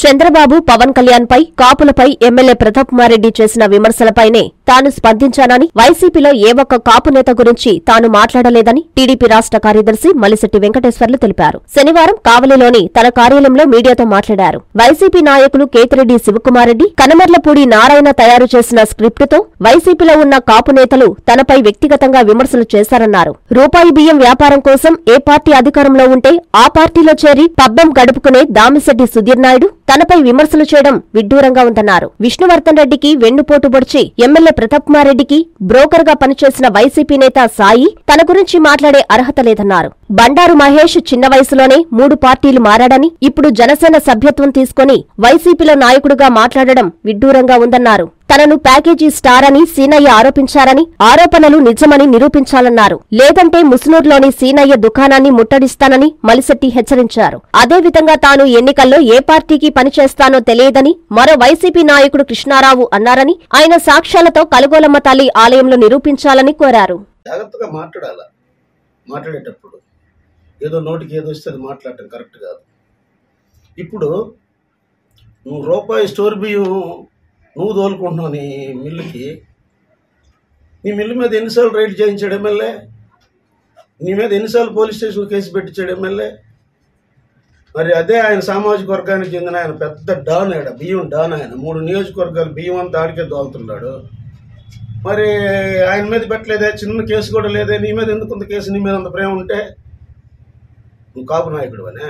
చంద్రబాబు పవన్ కళ్యాణ్ పై కాపులపై ఎమ్మెల్యే ప్రతాప్ కుమారెడ్డి చేసిన విమర్శలపైనే తాను స్పందించానని వైసీపీలో ఏ ఒక్క కాపు నేత గురించి తాను మాట్లాడలేదని టీడీపీ రాష్ట్ర కార్యదర్శి మలిశెట్టి వెంకటేశ్వర్లు తెలిపారు శనివారం కావలిలోని తన కార్యాలయంలో మీడియాతో మాట్లాడారు వైసీపీ నాయకులు కేతిరెడ్డి శివకుమారెడ్డి కనమర్లపూడి నారాయణ తయారు చేసిన స్క్రిప్టుతో వైసీపీలో ఉన్న కాపు నేతలు తనపై వ్యక్తిగతంగా విమర్శలు చేశారన్నారు రూపాయి బియ్యం వ్యాపారం కోసం ఏ పార్టీ అధికారంలో ఉంటే ఆ పార్టీలో చేరి పబ్బం గడుపుకునే దామిశెట్టి సుధీర్ నాయుడు తనపై విమర్శలు చేయడం విడ్డూరంగా ఉందన్నారు విష్ణువర్ధన్ రెడ్డికి వెన్నుపోటు పొడిచి ఎమ్మెల్యే ప్రతాప్ కుమార్ రెడ్డికి బ్రోకర్ గా పనిచేసిన వైసీపీ నేత సాయి తన గురించి మాట్లాడే అర్హత లేదన్నారు బండారు మహేష్ చిన్న వయసులోనే మూడు పార్టీలు మారాడని ఇప్పుడు జనసేన సభ్యత్వం తీసుకొని వైసీపీలో నాయకుడిగా మాట్లాడడం విడ్డూరంగా ఉందన్నారు తనను ప్యాకేజీ స్టార్ అని సీనయ్య ఆరోపించారని ఆరోపణలు నిజమని నిరూపించాలన్నారు లేదంటే ముసునూరులోని సీనయ్య దుకాణాన్ని ముట్టడిస్తానని మలిశెట్టి హెచ్చరించారు అదేవిధంగా తాను ఎన్నికల్లో ఏ పార్టీకి పనిచేస్తానో తెలియదని మరో వైసీపీ నాయకుడు కృష్ణారావు అన్నారని ఆయన సాక్ష్యాలతో కలుగోలమ్మ తల్లి ఆలయంలో నిరూపించాలని కోరారు జాగ్రత్తగా మాట్లాడాల మాట్లాడేటప్పుడు ఏదో నోటికి ఏదో వస్తే అది మాట్లాడటం కరెక్ట్ కాదు ఇప్పుడు నువ్వు రూపాయి స్టోర్ బియ్యం నువ్వు తోలుకుంటున్నావు నీ మిల్లుకి నీ మిల్లు మీద ఎన్నిసార్లు రైడ్ చేయించాడు ఎమ్మెల్యే నీ మీద ఎన్నిసార్లు పోలీస్ స్టేషన్లో కేసు పెట్టించాడు ఎమ్మెల్యే మరి అదే ఆయన సామాజిక వర్గానికి చెందిన ఆయన పెద్ద డాన్ ఆడ బియ్యం డాన్ ఆయన మూడు నియోజకవర్గాలు బియ్యం అంతా ఆడికే దోలుతున్నాడు మరి ఆయన మీద పెట్టలేదే చిన్న కేసు కూడా లేదే నీ మీద ఎందుకు అంత కేసు నీ మీద అంత ప్రేమ ఉంటే నువ్వు కాపు నాయకుడు అనే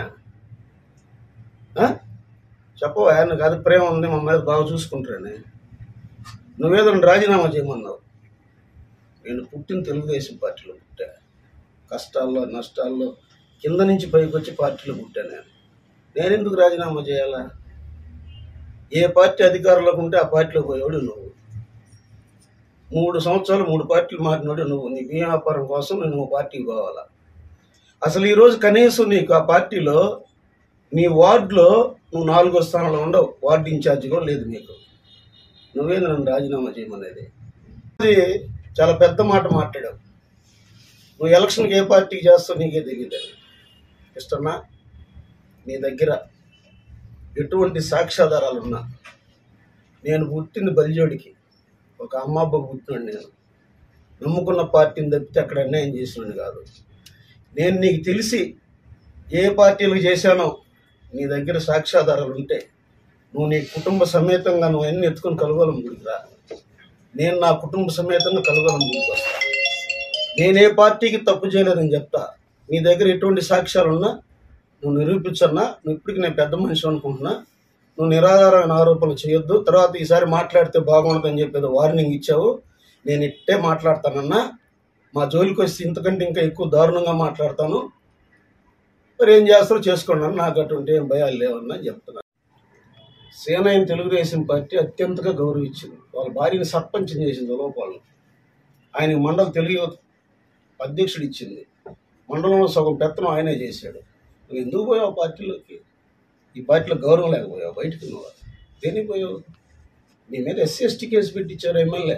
చెప్పవా నాకు అది ప్రేమ ఉంది మా మీద బాగా చూసుకుంటారని నువ్వేదో రాజీనామా చేయమన్నావు నేను పుట్టిన తెలుగుదేశం పార్టీలో పుట్టా కష్టాల్లో నష్టాల్లో కింద నుంచి పైకి వచ్చి పార్టీలో పుట్టా నేను నేను ఎందుకు రాజీనామా చేయాలా ఏ పార్టీ అధికారంలోకి ఉంటే ఆ పార్టీలో పోయేవాడు నువ్వు మూడు సంవత్సరాలు మూడు పార్టీలు మారినాడు నువ్వు నీ బియ్యం వ్యాపారం కోసం నేను నువ్వు పార్టీకి పోవాలా అసలు ఈరోజు కనీసం నీకు ఆ పార్టీలో నీ వార్డులో నువ్వు నాలుగో స్థానంలో ఉండవు వార్డు ఇన్ఛార్జ్ కూడా లేదు నీకు నువ్వేంది నన్ను రాజీనామా చేయమనేది అది చాలా పెద్ద మాట మాట్లాడావు నువ్వు ఎలక్షన్కి ఏ పార్టీకి చేస్తావు నీకే తెలియదు ఇష్టమా నీ దగ్గర ఎటువంటి సాక్ష్యాధారాలు ఉన్నా నేను పుట్టింది బలిజోడికి ఒక అమ్మాబ్బకు పుట్టినాడు నేను నమ్ముకున్న పార్టీని తప్పితే అక్కడ అన్యాయం చేసినాడు కాదు నేను నీకు తెలిసి ఏ పార్టీలకు చేశానో నీ దగ్గర సాక్ష్యాధారాలు ఉంటే నువ్వు నీ కుటుంబ సమేతంగా నువ్వు అన్ని ఎత్తుకొని కలగలం గుడికి రా నేను నా కుటుంబ సమేతంగా కలగలం గుడికి వస్తా నేను ఏ పార్టీకి తప్పు చేయలేదని చెప్తా నీ దగ్గర ఎటువంటి సాక్ష్యాలు ఉన్నా నువ్వు నిరూపించన్నా నువ్వు ఇప్పటికి నేను పెద్ద మనిషి అనుకుంటున్నా నువ్వు నిరాధారమైన ఆరోపణలు చేయొద్దు తర్వాత ఈసారి మాట్లాడితే బాగుండదని చెప్పేది వార్నింగ్ ఇచ్చావు నేను ఇట్టే మాట్లాడతానన్నా మా జోలికి వస్తే ఇంతకంటే ఇంకా ఎక్కువ దారుణంగా మాట్లాడతాను మరి ఏం చేస్తారో చేసుకోండి అన్న నాకు అటువంటి ఏం భయాలు లేవన్నా చెప్తున్నా సేనైన తెలుగుదేశం పార్టీ అత్యంతగా గౌరవించింది వాళ్ళ భార్యని సర్పంచం చేసింది లోపాలను ఆయనకి మండల తెలుగు యువత అధ్యక్షుడు ఇచ్చింది మండలంలో సగం పెత్తనం ఆయనే చేశాడు నువ్వు ఎందుకు పోయావు పార్టీలోకి ఈ పార్టీలో గౌరవం లేకపోయావు బయటకు నువ్వు దేనికి పోయావు నీ మీద ఎస్సీ ఎస్టీ కేసు పెట్టించారు ఎమ్మెల్యే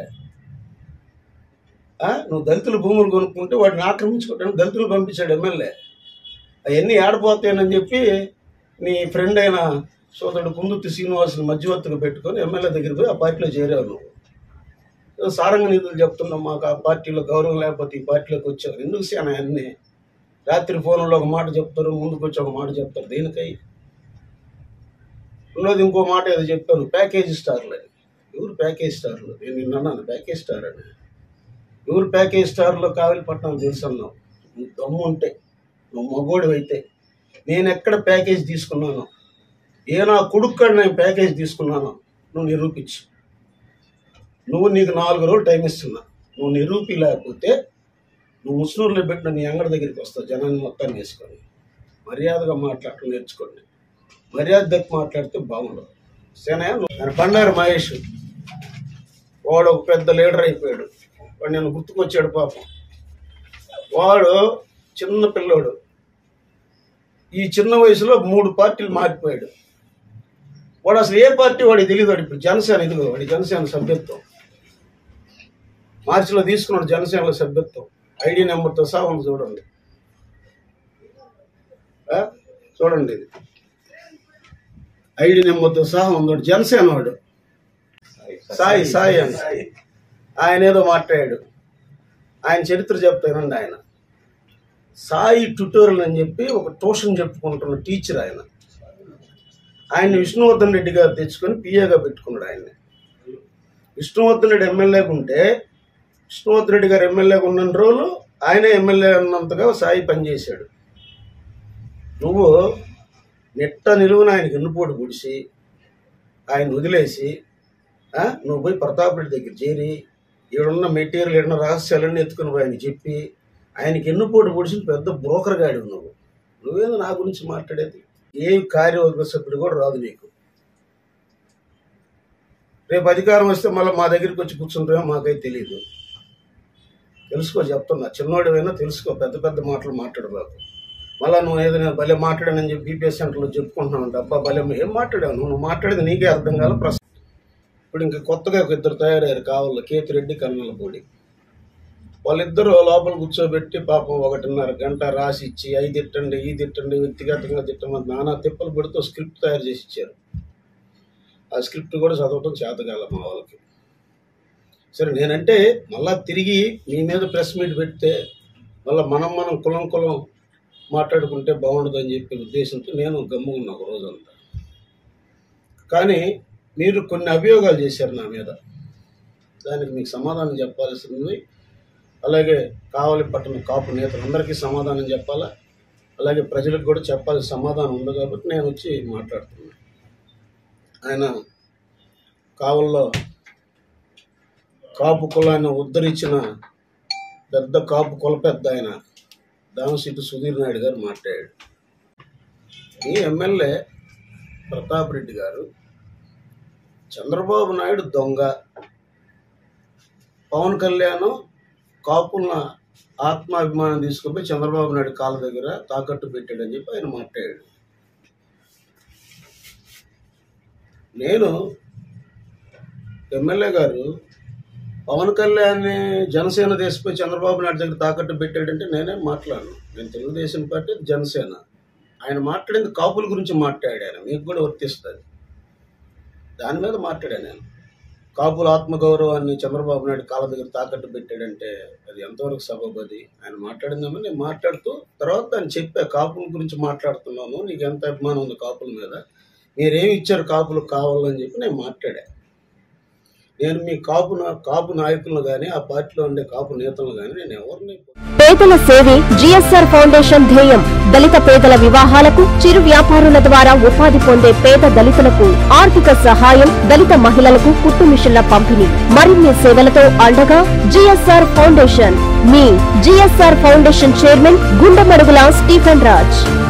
ఆ? నువ్వు దళితుల భూములు కొనుక్కుంటే వాటిని ఆక్రమించుకోవడానికి దళితులు పంపించాడు ఎమ్మెల్యే అవన్నీ ఆడిపోతాయని చెప్పి నీ ఫ్రెండ్ అయిన సోదరుడు కుందుర్తి శ్రీనివాసుని మధ్యవర్తిగా పెట్టుకొని ఎమ్మెల్యే దగ్గరికి పోయి ఆ పార్టీలో చేరావు నువ్వు ఏదో సారంగ నిధులు చెప్తున్నాం మాకు ఆ పార్టీలో గౌరవం లేకపోతే ఈ పార్టీలోకి వచ్చావు ఎందుకు సేన అన్నీ రాత్రి ఫోన్లో ఒక మాట చెప్తారు ముందుకు వచ్చి ఒక మాట చెప్తారు దేనికై ఉన్నది ఇంకో మాట ఏదో చెప్పాను ప్యాకేజీ స్టార్లు అని ఎవరు ప్యాకేజ్ స్టార్లు నేను నిన్న అన్నాను ప్యాకేజ్ స్టార్ అని ఎవరు ప్యాకేజ్ స్టార్లో కావలిపట్నం తెలుసు అన్నావు నువ్వు దమ్ము ఉంటే నువ్వు మగోడు అయితే నేను ఎక్కడ ప్యాకేజ్ తీసుకున్నాను ఏ నా కొడుకు నేను ప్యాకేజ్ తీసుకున్నాను నువ్వు నిరూపించు నువ్వు నీకు నాలుగు రోజులు టైం ఇస్తున్నా నువ్వు నిరూపి లేకపోతే నువ్వు ముస్నూరులో పెట్టిన నీ అంగడి దగ్గరికి వస్తావు జనాన్ని మొత్తాన్ని వేసుకొని మర్యాదగా మాట్లాడటం నేర్చుకోండి మర్యాద దగ్గర మాట్లాడితే బాగుండదు సేనయ్య నువ్వు ఆయన బండారు మహేష్ వాడు ఒక పెద్ద లీడర్ అయిపోయాడు వాడు నేను గుర్తుకొచ్చాడు పాపం వాడు చిన్న పిల్లోడు ఈ చిన్న వయసులో మూడు పార్టీలు మారిపోయాడు వాడు అసలు ఏ పార్టీ వాడికి తెలియదు వాడు ఇప్పుడు జనసేన ఇదిగో వాడి జనసేన సభ్యత్వం మార్చిలో తీసుకున్నాడు జనసేనలో సభ్యత్వం ఐడి నెంబర్తో సహా ఉంది చూడండి ఆ? చూడండి ఇది ఐడి నెంబర్తో సహా ఉన్నాడు జనసేన వాడు సాయి సాయి అని ఆయన ఏదో మాట్లాడాడు ఆయన చరిత్ర చెప్తానండి ఆయన సాయి ట్యూటోరియల్ అని చెప్పి ఒక ట్యూషన్ చెప్పుకుంటున్న టీచర్ ఆయన ఆయన విష్ణువర్ధన్ రెడ్డి గారు తెచ్చుకొని పిఏగా పెట్టుకున్నాడు ఆయన్ని విష్ణువర్ధన్ రెడ్డి ఎమ్మెల్యేగా ఉంటే విష్ణువర్ధన్ రెడ్డి గారు ఎమ్మెల్యేగా ఉన్న రోజులు ఆయనే ఎమ్మెల్యే ఉన్నంతగా సాయి పనిచేశాడు నువ్వు నెట్ట నిలువున ఆయనకి ఎన్నుపోటు పొడిచి ఆయన వదిలేసి ఆ, నువ్వు పోయి ప్రతాప్ రెడ్డి దగ్గర చేరి ఈడున్న మెటీరియల్ ఏడున్న రహస్యాలన్నీ ఎత్తుకుని పోయి ఆయన చెప్పి ఆయనకి ఎన్నుపోటు పొడిచిన పెద్ద బ్రోకర్ గాడి నువ్వు నువ్వేందో నా గురించి మాట్లాడేది ఏ కార్యవర్గ సభ్యుడు కూడా రాదు నీకు రేపు అధికారం వస్తే మళ్ళీ మా దగ్గరికి వచ్చి కూర్చుంటామో మాకైతే తెలియదు తెలుసుకో చెప్తున్నా చిన్నోడివైనా తెలుసుకో పెద్ద పెద్ద మాటలు మాట్లాడబాకు మళ్ళీ నువ్వు ఏదైనా భలే మాట్లాడానని చెప్పి బీపీఎస్ సెంటర్లో చెప్పుకుంటున్నావు అబ్బా భలే ఏం మాట్లాడావు నువ్వు మాట్లాడేది నీకే అర్థం కాల ప్రశ్న ఇప్పుడు ఇంకా కొత్తగా ఒక ఇద్దరు తయారయ్యారు కావాలి కేతిరెడ్డి కన్నెలపూడి వాళ్ళిద్దరూ లోపల కూర్చోబెట్టి పాపం ఒకటిన్నర గంట రాసి ఇచ్చి అవి తిట్టండి ఈ తిట్టండి వ్యక్తిగతంగా తిట్టమని నానా తిప్పలు పెడుతూ స్క్రిప్ట్ తయారు చేసి ఇచ్చారు ఆ స్క్రిప్ట్ కూడా చదవటం చేతకాల మా వాళ్ళకి సరే నేనంటే మళ్ళా తిరిగి మీ మీద ప్రెస్ మీట్ పెడితే మళ్ళీ మనం మనం కులం కులం మాట్లాడుకుంటే బాగుండదని చెప్పే ఉద్దేశంతో నేను గమ్ముకున్నా ఒక రోజంతా కానీ మీరు కొన్ని అభియోగాలు చేశారు నా మీద దానికి మీకు సమాధానం చెప్పాల్సింది అలాగే కావలి పట్టణ కాపు నేతలందరికీ సమాధానం చెప్పాలా అలాగే ప్రజలకు కూడా చెప్పాల్సిన సమాధానం ఉంది కాబట్టి నేను వచ్చి మాట్లాడుతున్నాను ఆయన కావల్లో కాపు కులాన్ని ఉద్ధరించిన పెద్ద కాపు కుల పెద్ద ఆయన దామశెట్టి సుధీర్ నాయుడు గారు మాట్లాడాడు ఈ ఎమ్మెల్యే ప్రతాప్ రెడ్డి గారు చంద్రబాబు నాయుడు దొంగ పవన్ కళ్యాణ్ కాపుల ఆత్మాభిమానం తీసుకుపోయి చంద్రబాబు నాయుడు కాళ్ళ దగ్గర తాకట్టు పెట్టాడని చెప్పి ఆయన మాట్లాడాడు నేను ఎమ్మెల్యే గారు పవన్ కళ్యాణ్ జనసేన దేశపోయి చంద్రబాబు నాయుడు దగ్గర తాకట్టు పెట్టాడంటే నేనే మాట్లాడను నేను తెలుగుదేశం పార్టీ జనసేన ఆయన మాట్లాడింది కాపుల గురించి మాట్లాడాను మీకు కూడా వర్తిస్తుంది దాని మీద మాట్లాడాను నేను కాపుల ఆత్మగౌరవాన్ని చంద్రబాబు నాయుడు కాళ్ళ దగ్గర తాకట్టు పెట్టాడంటే అది ఎంతవరకు సబబు అది ఆయన మాట్లాడిందేమో నేను మాట్లాడుతూ తర్వాత ఆయన చెప్పా కాపుల గురించి మాట్లాడుతున్నాను నీకు ఎంత అభిమానం ఉంది కాపుల మీద మీరేమి ఇచ్చారు కాపులకు కావాలని చెప్పి నేను మాట్లాడా నేను మీ కాపు నా- కాపు నాయకులను కానీ ఆ పార్టీలో ఉండే కాపు నేతలను కానీ నేను ఎవరిని పేదల సేవే జిఎస్ఆర్ ఫౌండేషన్ ధ్యేయం దళిత పేదల వివాహాలకు చిరు వ్యాపారుల ద్వారా ఉపాధి పొందే పేద దళితులకు ఆర్థిక సహాయం దళిత మహిళలకు కుట్టు మిషన్ల పంపిణీ మరిన్ని సేవలతో అండగా జిఎస్ఆర్ ఫౌండేషన్ మీ GSR foundation chairman Gundamadugula Stephen Raj